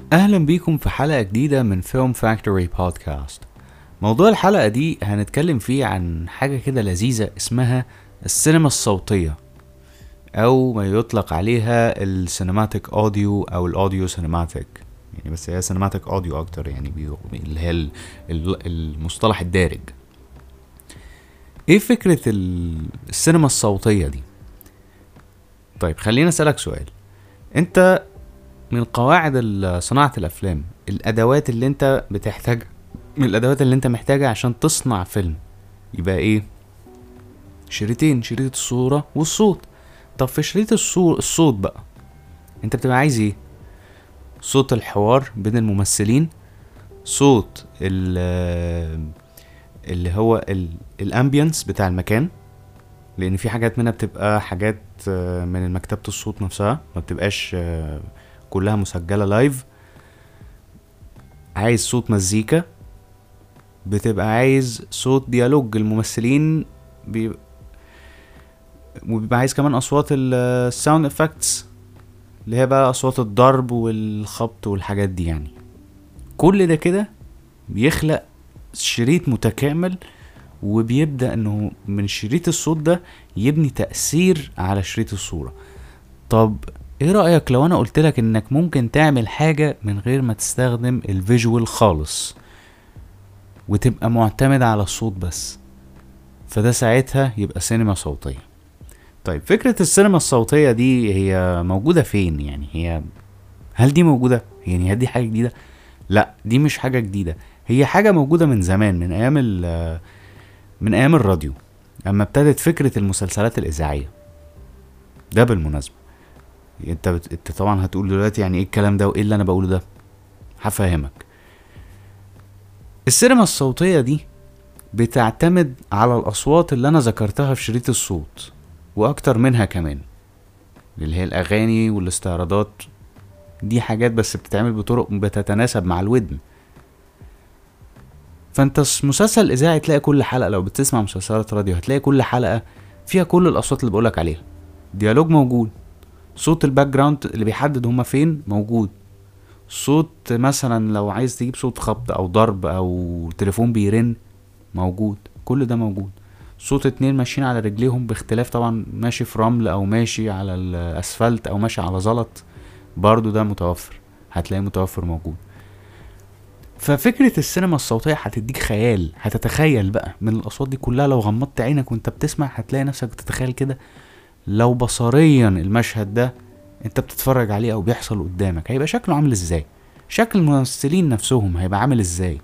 أهلا بيكم في حلقة جديدة من فيلم فاكتوري بودكاست موضوع الحلقة دي هنتكلم فيه عن حاجة كده لذيذة اسمها السينما الصوتية أو ما يطلق عليها السينماتيك أوديو أو الأوديو سينماتيك يعني بس هي سينماتيك أوديو أكتر يعني بيو- اللي هي ال- ال- المصطلح الدارج ايه فكرة ال- السينما الصوتية دي؟ طيب خليني اسألك سؤال انت من قواعد ال- صناعة الافلام الادوات اللي انت بتحتاج من الادوات اللي انت محتاجها عشان تصنع فيلم يبقى ايه شريطين شريط الصورة والصوت طب في شريط الصو- الصوت بقى انت بتبقى عايز ايه صوت الحوار بين الممثلين صوت ال اللي هو ال- الامبيانس بتاع المكان لان في حاجات منها بتبقى حاجات آه، من مكتبة الصوت نفسها ما بتبقاش آه، كلها مسجلة لايف عايز صوت مزيكا بتبقى عايز صوت ديالوج الممثلين بي... وبيبقى عايز كمان اصوات الساوند افكتس اللي هي بقى اصوات الضرب والخبط والحاجات دي يعني كل ده كده بيخلق شريط متكامل وبيبدأ انه من شريط الصوت ده يبني تأثير على شريط الصورة طب ايه رأيك لو انا قلت لك انك ممكن تعمل حاجة من غير ما تستخدم الفيجوال خالص وتبقى معتمد على الصوت بس فده ساعتها يبقى سينما صوتية طيب فكرة السينما الصوتية دي هي موجودة فين يعني هي هل دي موجودة يعني هل دي حاجة جديدة لا دي مش حاجة جديدة هي حاجة موجودة من زمان من ايام ال من ايام الراديو اما ابتدت فكرة المسلسلات الاذاعية ده بالمناسبة انت بت... انت طبعا هتقول دلوقتي يعني ايه الكلام ده وايه اللي انا بقوله ده هفهمك السينما الصوتية دي بتعتمد على الاصوات اللي انا ذكرتها في شريط الصوت واكتر منها كمان اللي هي الاغاني والاستعراضات دي حاجات بس بتتعمل بطرق بتتناسب مع الودن فانت س- مسلسل اذاعي تلاقي كل حلقه لو بتسمع مسلسلات راديو هتلاقي كل حلقه فيها كل الاصوات اللي بقولك عليها ديالوج موجود صوت الباك جراوند اللي بيحدد هما فين موجود صوت مثلا لو عايز تجيب صوت خبط او ضرب او تليفون بيرن موجود كل ده موجود صوت اتنين ماشيين على رجليهم باختلاف طبعا ماشي في رمل او ماشي على الاسفلت او ماشي على زلط برضو ده متوفر هتلاقيه متوفر موجود ففكرة السينما الصوتية هتديك خيال هتتخيل بقى من الأصوات دي كلها لو غمضت عينك وانت بتسمع هتلاقي نفسك بتتخيل كده لو بصريا المشهد ده انت بتتفرج عليه او بيحصل قدامك هيبقى شكله عامل ازاي شكل الممثلين نفسهم هيبقى عامل ازاي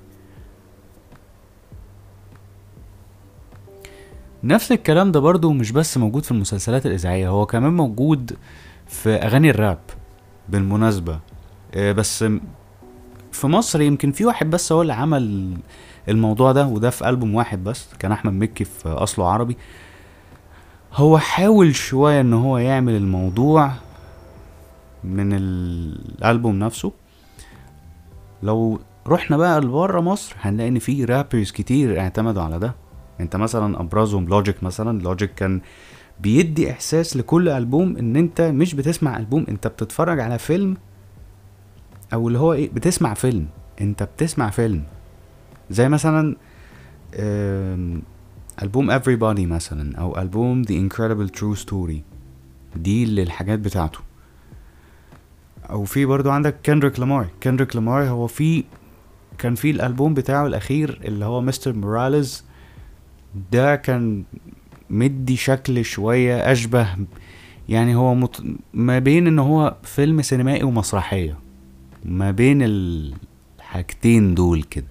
نفس الكلام ده برضو مش بس موجود في المسلسلات الإذاعية هو كمان موجود في أغاني الراب بالمناسبة آه، بس م- في مصر يمكن في واحد بس هو اللي عمل الموضوع ده وده في ألبوم واحد بس كان أحمد مكي في أصله عربي هو حاول شوية ان هو يعمل الموضوع من الألبوم نفسه لو رحنا بقى لبره مصر هنلاقي ان في رابرز كتير اعتمدوا على ده انت مثلا ابرزهم لوجيك مثلا لوجيك كان بيدي احساس لكل البوم ان انت مش بتسمع البوم انت بتتفرج على فيلم او اللي هو ايه بتسمع فيلم انت بتسمع فيلم زي مثلا آم، ألبوم Everybody مثلا أو ألبوم The Incredible True Story دي اللي الحاجات بتاعته أو في برضو عندك كندريك لامار كندريك لامار هو في كان في الألبوم بتاعه الأخير اللي هو مستر موراليز ده كان مدي شكل شوية أشبه يعني هو مت... ما بين إن هو فيلم سينمائي ومسرحية ما بين الحاجتين دول كده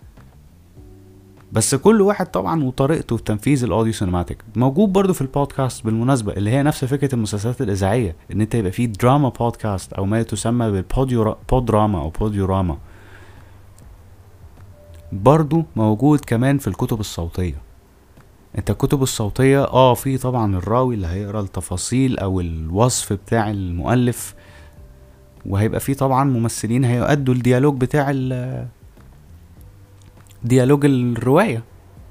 بس كل واحد طبعا وطريقته في تنفيذ الاوديو سينماتيك موجود برضو في البودكاست بالمناسبه اللي هي نفس فكره المسلسلات الاذاعيه ان انت يبقى فيه دراما بودكاست او ما تسمى بالبوديو بودراما او بوديوراما برضو موجود كمان في الكتب الصوتيه انت الكتب الصوتيه اه في طبعا الراوي اللي هيقرا التفاصيل او الوصف بتاع المؤلف وهيبقى فيه طبعا ممثلين هيؤدوا الديالوج بتاع ال ديالوج الرواية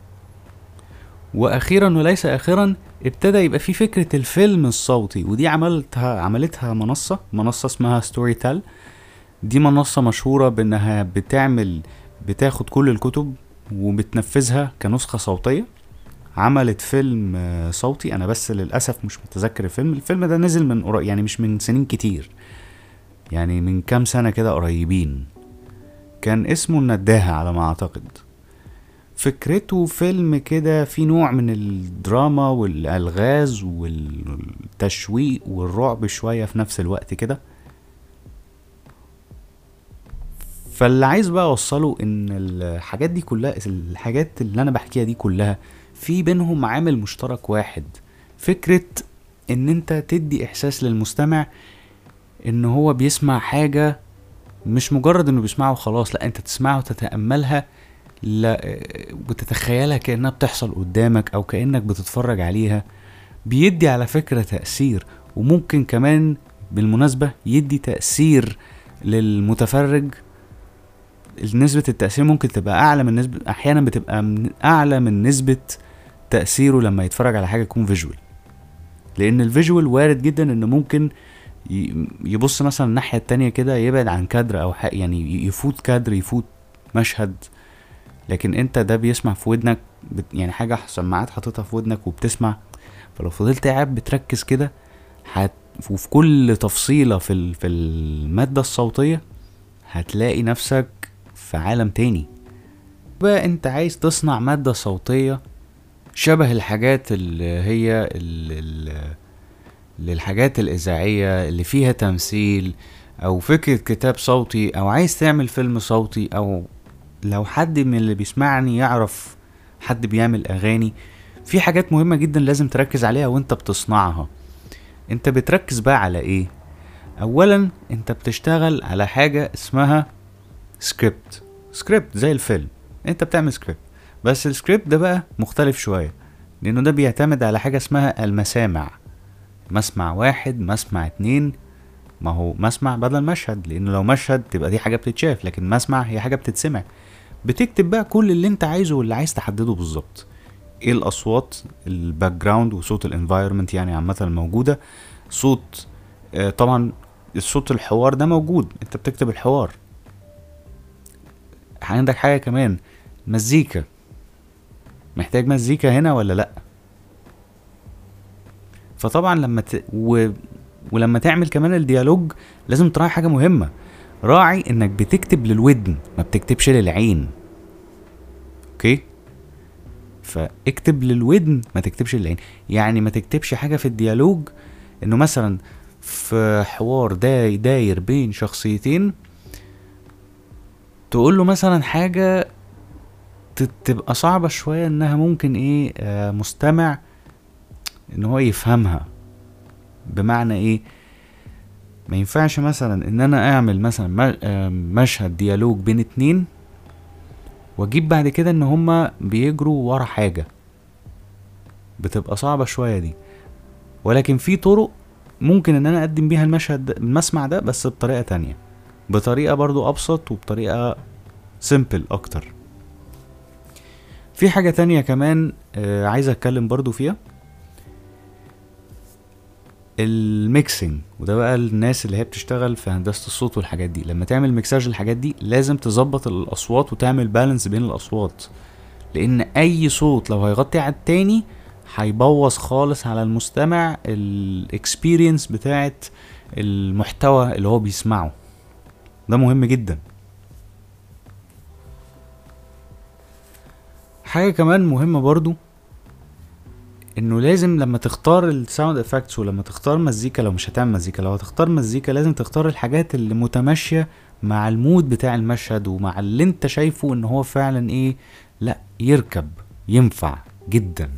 واخيرا وليس اخرا ابتدى يبقى في فكرة الفيلم الصوتي ودي عملتها عملتها منصة منصة اسمها ستوري تيل دي منصة مشهورة بانها بتعمل بتاخد كل الكتب وبتنفذها كنسخة صوتية عملت فيلم آه، صوتي انا بس للاسف مش متذكر الفيلم الفيلم ده نزل من قريب يعني مش من سنين كتير يعني من كام سنة كده قريبين كان اسمه النداهة على ما اعتقد فكرته فيلم كده في نوع من الدراما والالغاز والتشويق والرعب شوية في نفس الوقت كده فاللي عايز بقى اوصله ان الحاجات دي كلها الحاجات اللي انا بحكيها دي كلها في بينهم عامل مشترك واحد فكرة ان انت تدي احساس للمستمع ان هو بيسمع حاجة مش مجرد انه بيسمعها وخلاص لا انت تسمعها وتتأملها لا وتتخيلها كأنها بتحصل قدامك او كأنك بتتفرج عليها بيدي على فكرة تأثير وممكن كمان بالمناسبة يدي تأثير للمتفرج نسبة التأثير ممكن تبقى أعلى من نسبة أحيانا بتبقى من أعلى من نسبة تأثيره لما يتفرج على حاجة يكون فيجوال لأن الفيجوال وارد جدا إن ممكن يبص مثلا الناحية التانية كده يبعد عن كادر أو يعني يفوت كادر يفوت مشهد لكن انت ده بيسمع في ودنك يعني حاجة سماعات حاططها في ودنك وبتسمع فلو فضلت قاعد بتركز كده هت وفي كل تفصيلة في في المادة الصوتية هتلاقي نفسك في عالم تاني بقى انت عايز تصنع مادة صوتية شبه الحاجات اللي هي للحاجات الإذاعية اللي فيها تمثيل أو فكرة كتاب صوتي أو عايز تعمل فيلم صوتي أو لو حد من اللي بيسمعني يعرف حد بيعمل أغاني في حاجات مهمة جدا لازم تركز عليها وانت بتصنعها انت بتركز بقى على ايه اولا انت بتشتغل على حاجة اسمها سكريبت سكريبت زي الفيلم انت بتعمل سكريبت بس السكريبت ده بقى مختلف شوية لانه ده بيعتمد على حاجة اسمها المسامع مسمع واحد مسمع اتنين ما هو مسمع بدل مشهد لانه لو مشهد تبقى دي حاجة بتتشاف لكن مسمع هي حاجة بتتسمع بتكتب بقى كل اللي انت عايزه واللي عايز تحدده بالظبط ايه الاصوات الباك جراوند وصوت الانفايرمنت يعني عامه الموجوده صوت آه طبعا الصوت الحوار ده موجود انت بتكتب الحوار عندك حاجه كمان مزيكا محتاج مزيكا هنا ولا لا فطبعا لما ت... و... ولما تعمل كمان الديالوج لازم تراعي حاجه مهمه راعي انك بتكتب للودن ما بتكتبش للعين اوكي فاكتب للودن ما تكتبش للعين يعني ما تكتبش حاجه في الديالوج انه مثلا في حوار داي داير بين شخصيتين تقول له مثلا حاجه تبقى صعبة شوية انها ممكن ايه آه مستمع ان هو يفهمها بمعنى ايه ما ينفعش مثلا ان انا اعمل مثلا آه، مشهد ديالوج بين اتنين واجيب بعد كده ان هما بيجروا ورا حاجة بتبقى صعبة شوية دي ولكن في طرق ممكن ان انا اقدم بيها المشهد المسمع ده بس بطريقة تانية بطريقة برضو ابسط وبطريقة سيمبل اكتر في حاجة تانية كمان آه عايز اتكلم برضو فيها الميكسينج وده بقى الناس اللي هي بتشتغل في هندسه الصوت والحاجات دي لما تعمل ميكساج الحاجات دي لازم تظبط الاصوات وتعمل بالانس بين الاصوات لان اي صوت لو هيغطي على التاني هيبوظ خالص على المستمع الاكسبيرينس بتاعت المحتوى اللي هو بيسمعه ده مهم جدا حاجه كمان مهمه برضو انه لازم لما تختار الساوند افكتس ولما تختار مزيكا لو مش هتعمل مزيكا لو هتختار مزيكا لازم تختار الحاجات اللي متماشية مع المود بتاع المشهد ومع اللي انت شايفه ان هو فعلا ايه لا يركب ينفع جدا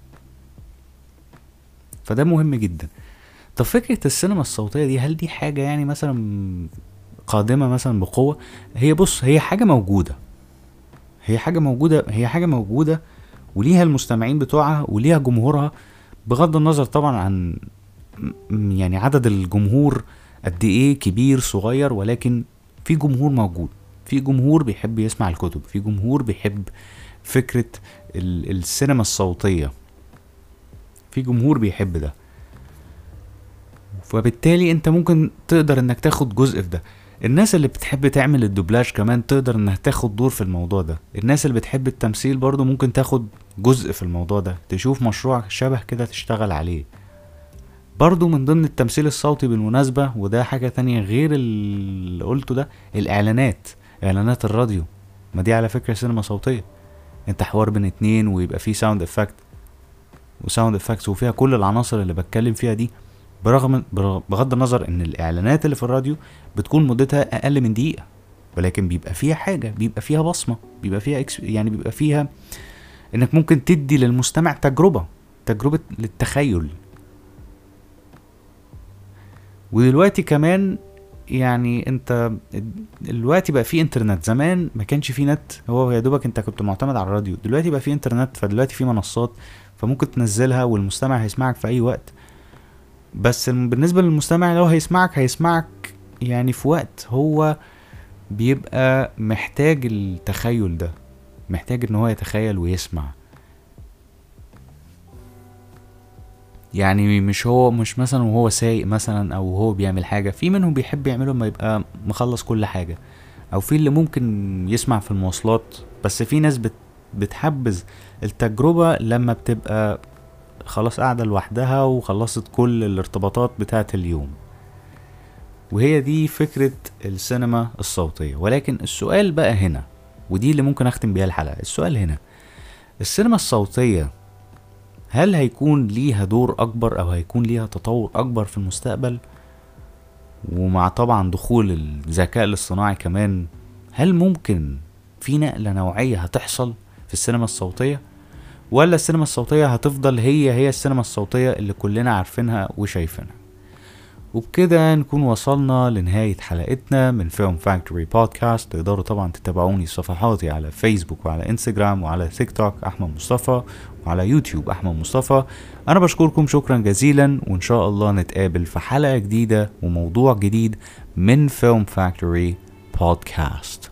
فده مهم جدا طب فكرة السينما الصوتية دي هل دي حاجة يعني مثلا قادمة مثلا بقوة هي بص هي حاجة موجودة هي حاجة موجودة هي حاجة موجودة وليها المستمعين بتوعها وليها جمهورها بغض النظر طبعا عن يعني عدد الجمهور قد ايه كبير صغير ولكن في جمهور موجود في جمهور بيحب يسمع الكتب في جمهور بيحب فكرة السينما الصوتية في جمهور بيحب ده فبالتالي انت ممكن تقدر انك تاخد جزء في ده الناس اللي بتحب تعمل الدوبلاج كمان تقدر انها تاخد دور في الموضوع ده الناس اللي بتحب التمثيل برضو ممكن تاخد جزء في الموضوع ده تشوف مشروع شبه كده تشتغل عليه برضو من ضمن التمثيل الصوتي بالمناسبة وده حاجة تانية غير اللي قلته ده الإعلانات إعلانات الراديو ما دي على فكرة سينما صوتية انت حوار بين اتنين ويبقى فيه ساوند افكت وساوند افكتس وفيها كل العناصر اللي بتكلم فيها دي برغم بغض النظر ان الاعلانات اللي في الراديو بتكون مدتها اقل من دقيقه ولكن بيبقى فيها حاجه بيبقى فيها بصمه بيبقى فيها إكس يعني بيبقى فيها انك ممكن تدي للمستمع تجربه تجربه للتخيل ودلوقتي كمان يعني انت دلوقتي بقى في انترنت زمان ما كانش في نت هو يا دوبك انت كنت معتمد على الراديو دلوقتي بقى في انترنت فدلوقتي في منصات فممكن تنزلها والمستمع هيسمعك في اي وقت بس بالنسبة للمستمع لو هيسمعك هيسمعك يعني في وقت هو بيبقى محتاج التخيل ده محتاج ان هو يتخيل ويسمع يعني مش هو مش مثلا وهو سايق مثلا او هو بيعمل حاجه في منهم بيحب يعمله لما يبقى مخلص كل حاجه او في اللي ممكن يسمع في المواصلات بس في ناس بت بتحبذ التجربه لما بتبقى خلاص قاعده لوحدها وخلصت كل الارتباطات بتاعه اليوم وهي دي فكره السينما الصوتيه ولكن السؤال بقى هنا ودي اللي ممكن اختم بيها الحلقه السؤال هنا السينما الصوتيه هل هيكون ليها دور اكبر او هيكون ليها تطور اكبر في المستقبل ومع طبعا دخول الذكاء الاصطناعي كمان هل ممكن في نقلة نوعية هتحصل في السينما الصوتية ولا السينما الصوتية هتفضل هي هي السينما الصوتية اللي كلنا عارفينها وشايفينها وبكده نكون وصلنا لنهاية حلقتنا من فيلم فاكتوري بودكاست تقدروا طبعا تتابعوني صفحاتي على فيسبوك وعلى انستجرام وعلى تيك توك احمد مصطفى وعلى يوتيوب احمد مصطفى انا بشكركم شكرا جزيلا وان شاء الله نتقابل في حلقة جديدة وموضوع جديد من فيلم فاكتوري بودكاست